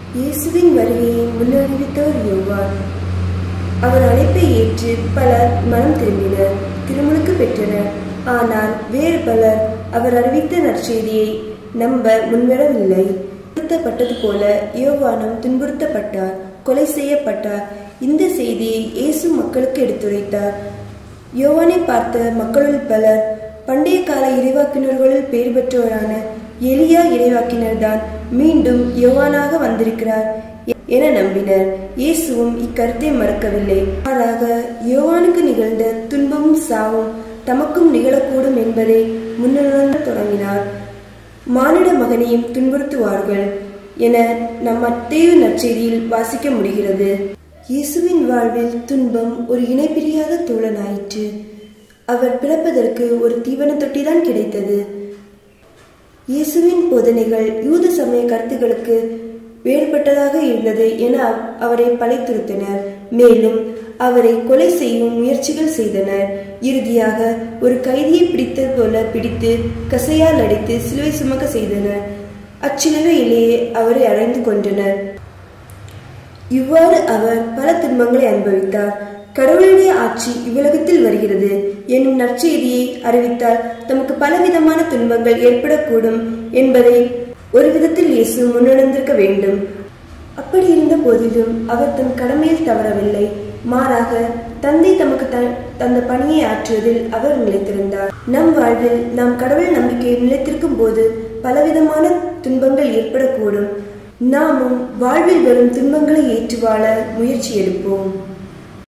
இயேசுவின் வருகையை முன்னறிவித்தவர் யோவான் அவர் அழைப்பை ஏற்று பலர் மனம் திரும்பினர் திருமுழுக்கு பெற்றனர் ஆனால் வேறு பலர் அவர் அறிவித்த நற்செய்தியை நம்ப முன்வரவில்லை துன்புறுத்தப்பட்டது போல யோவானும் துன்புறுத்தப்பட்டார் கொலை செய்யப்பட்டார் இந்த செய்தியை இயேசு மக்களுக்கு எடுத்துரைத்தார் யோவானை பார்த்த மக்களுள் பலர் பண்டைய கால இறைவாக்கினர்களுள் பெயர் பெற்றவரான எலியா இறைவாக்கினர் தான் மீண்டும் யோவானாக வந்திருக்கிறார் என நம்பினர் இயேசுவும் இக்கருத்தை மறக்கவில்லை மாறாக யோவானுக்கு நிகழ்ந்த துன்பமும் சாவும் தமக்கும் நிகழக்கூடும் என்பதை முன்னுணர்ந்து தொடங்கினார் மானிட மகனையும் துன்புறுத்துவார்கள் என நம் மத்தேயு நற்செய்தியில் வாசிக்க முடிகிறது இயேசுவின் வாழ்வில் துன்பம் ஒரு இணைப்பிரியாத தோழனாயிற்று அவர் பிறப்பதற்கு ஒரு தீவன தொட்டிதான் கிடைத்தது இயேசுவின் போதனைகள் யூத சமய கருத்துகளுக்கு வேறுபட்டதாக இருந்தது என அவரை பழைத்துறுத்தனர் மேலும் அவரை கொலை செய்யும் முயற்சிகள் செய்தனர் இறுதியாக ஒரு கைதியை பிடித்தது போல பிடித்து கசையால் அடித்து சிலுவை சுமக்க செய்தனர் அச்சிலுவையிலேயே அவரை அடைந்து கொண்டனர் இவ்வாறு அவர் பல துன்பங்களை அனுபவித்தார் கடவுளுடைய ஆட்சி இவ்வுலகத்தில் வருகிறது என்னும் நற்செய்தியை அறிவித்தால் தமக்கு பலவிதமான துன்பங்கள் ஏற்படக்கூடும் என்பதை ஒரு விதத்தில் இயேசு முன்னுணர்ந்திருக்க வேண்டும் அப்படி இருந்த போதிலும் அவர் தன் கடமையில் தவறவில்லை மாறாக தந்தை தமக்கு தந்த பணியை ஆற்றுவதில் அவர் நிலைத்திருந்தார் நம் வாழ்வில் நாம் கடவுள் நம்பிக்கையை நிலைத்திருக்கும் போது பலவிதமான துன்பங்கள் ஏற்படக்கூடும் நாமும் வாழ்வில் வரும் துன்பங்களை ஏற்று வாழ முயற்சி எடுப்போம்